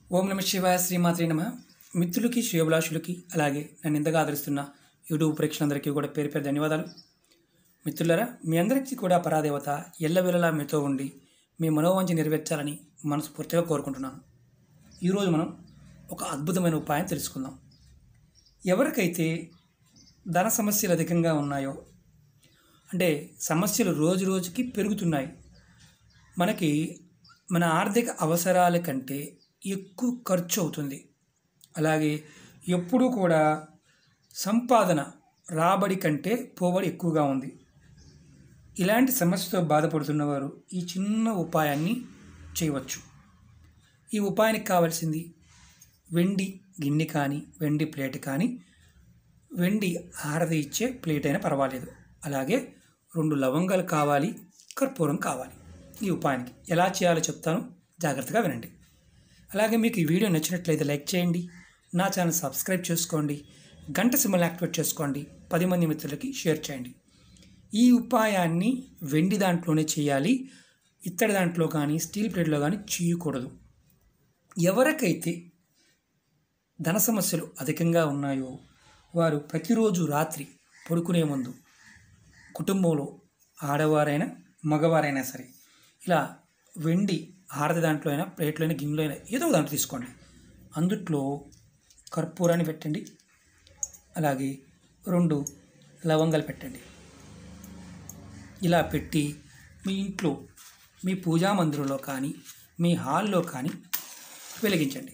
ఓం నమ శివాయ శ్రీమాత్రి నమ మిత్రులకి శ్రేయభిలాషులకి అలాగే నన్ను ఇంతగా ఆదరిస్తున్న యూట్యూబ్ ప్రేక్షకులందరికీ కూడా పేరు పేరు ధన్యవాదాలు మిత్రులారా మీ అందరికీ కూడా పరాదేవత ఎల్లవేళలా మీతో ఉండి మీ మనోవంచి నెరవేర్చాలని మనస్ఫూర్తిగా కోరుకుంటున్నాను ఈరోజు మనం ఒక అద్భుతమైన ఉపాయం తెలుసుకుందాం ఎవరికైతే ధన సమస్యలు అధికంగా ఉన్నాయో అంటే సమస్యలు రోజు రోజుకి పెరుగుతున్నాయి మనకి మన ఆర్థిక అవసరాల కంటే ఎక్కువ ఖర్చు అవుతుంది అలాగే ఎప్పుడూ కూడా సంపాదన రాబడి కంటే పోబడి ఎక్కువగా ఉంది ఇలాంటి సమస్యతో బాధపడుతున్నవారు ఈ చిన్న ఉపాయాన్ని చేయవచ్చు ఈ ఉపాయానికి కావాల్సింది వెండి గిన్నె కానీ వెండి ప్లేట్ కానీ వెండి ఆరది ఇచ్చే ప్లేట్ అయినా పర్వాలేదు అలాగే రెండు లవంగాలు కావాలి కర్పూరం కావాలి ఈ ఉపాయానికి ఎలా చేయాలో చెప్తాను జాగ్రత్తగా వినండి అలాగే మీకు ఈ వీడియో నచ్చినట్లయితే లైక్ చేయండి నా ఛానల్ సబ్స్క్రైబ్ చేసుకోండి గంట సింబల్ యాక్టివేట్ చేసుకోండి పది మంది మిత్రులకి షేర్ చేయండి ఈ ఉపాయాన్ని వెండి దాంట్లోనే చేయాలి ఇత్తడి దాంట్లో కానీ స్టీల్ ప్లేట్లో కానీ చేయకూడదు ఎవరికైతే ధన సమస్యలు అధికంగా ఉన్నాయో వారు ప్రతిరోజు రాత్రి పడుకునే ముందు కుటుంబంలో ఆడవారైనా మగవారైనా సరే ఇలా వెండి ఆరది దాంట్లో అయినా ప్లేట్లో అయినా గిన్నెలో అయినా ఏదో ఒక దాంట్లో తీసుకోండి అందుట్లో కర్పూరాన్ని పెట్టండి అలాగే రెండు లవంగాలు పెట్టండి ఇలా పెట్టి మీ ఇంట్లో మీ పూజా మందిరంలో కానీ మీ హాల్లో కానీ వెలిగించండి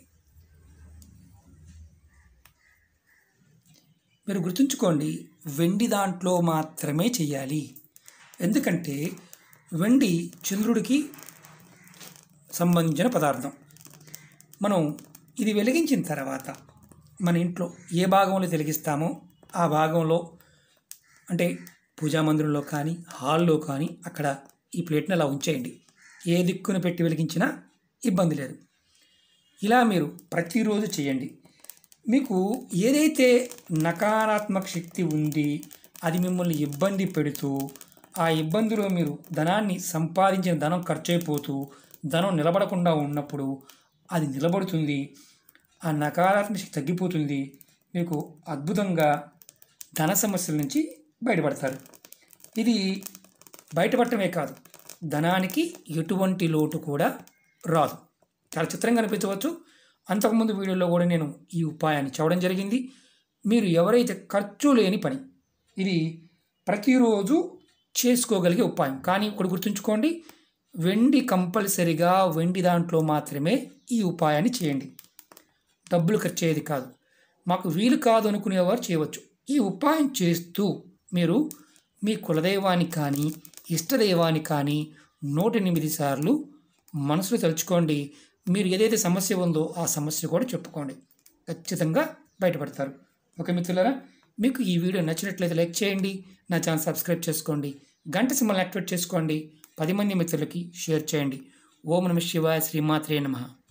మీరు గుర్తుంచుకోండి వెండి దాంట్లో మాత్రమే చేయాలి ఎందుకంటే వెండి చంద్రుడికి సంబంధించిన పదార్థం మనం ఇది వెలిగించిన తర్వాత మన ఇంట్లో ఏ భాగంలో వెలిగిస్తామో ఆ భాగంలో అంటే పూజా మందిరంలో కానీ హాల్లో కానీ అక్కడ ఈ ప్లేట్ని అలా ఉంచేయండి ఏ దిక్కును పెట్టి వెలిగించినా ఇబ్బంది లేదు ఇలా మీరు ప్రతిరోజు చేయండి మీకు ఏదైతే నకారాత్మక శక్తి ఉంది అది మిమ్మల్ని ఇబ్బంది పెడుతూ ఆ ఇబ్బందిలో మీరు ధనాన్ని సంపాదించిన ధనం ఖర్చు అయిపోతూ ధనం నిలబడకుండా ఉన్నప్పుడు అది నిలబడుతుంది ఆ నకారాత్మక శక్తి తగ్గిపోతుంది మీకు అద్భుతంగా ధన సమస్యల నుంచి బయటపడతారు ఇది బయటపడటమే కాదు ధనానికి ఎటువంటి లోటు కూడా రాదు చాలా చిత్రంగా అనిపించవచ్చు అంతకుముందు వీడియోలో కూడా నేను ఈ ఉపాయాన్ని చూడడం జరిగింది మీరు ఎవరైతే ఖర్చు లేని పని ఇది ప్రతిరోజు చేసుకోగలిగే ఉపాయం కానీ ఇప్పుడు గుర్తుంచుకోండి వెండి కంపల్సరిగా వెండి దాంట్లో మాత్రమే ఈ ఉపాయాన్ని చేయండి డబ్బులు ఖర్చు అయ్యేది కాదు మాకు వీలు కాదు అనుకునేవారు చేయవచ్చు ఈ ఉపాయం చేస్తూ మీరు మీ కులదైవాన్ని కానీ ఇష్టదైవాన్ని కానీ నూట ఎనిమిది సార్లు మనసులో తలుచుకోండి మీరు ఏదైతే సమస్య ఉందో ఆ సమస్య కూడా చెప్పుకోండి ఖచ్చితంగా బయటపడతారు ఓకే మిత్రులారా మీకు ఈ వీడియో నచ్చినట్లయితే లైక్ చేయండి నా ఛానల్ సబ్స్క్రైబ్ చేసుకోండి గంట సింబల్ యాక్టివేట్ చేసుకోండి పది మంది మిత్రులకి షేర్ చేయండి ఓం నమ శివాయ శ్రీమాత్రే నమః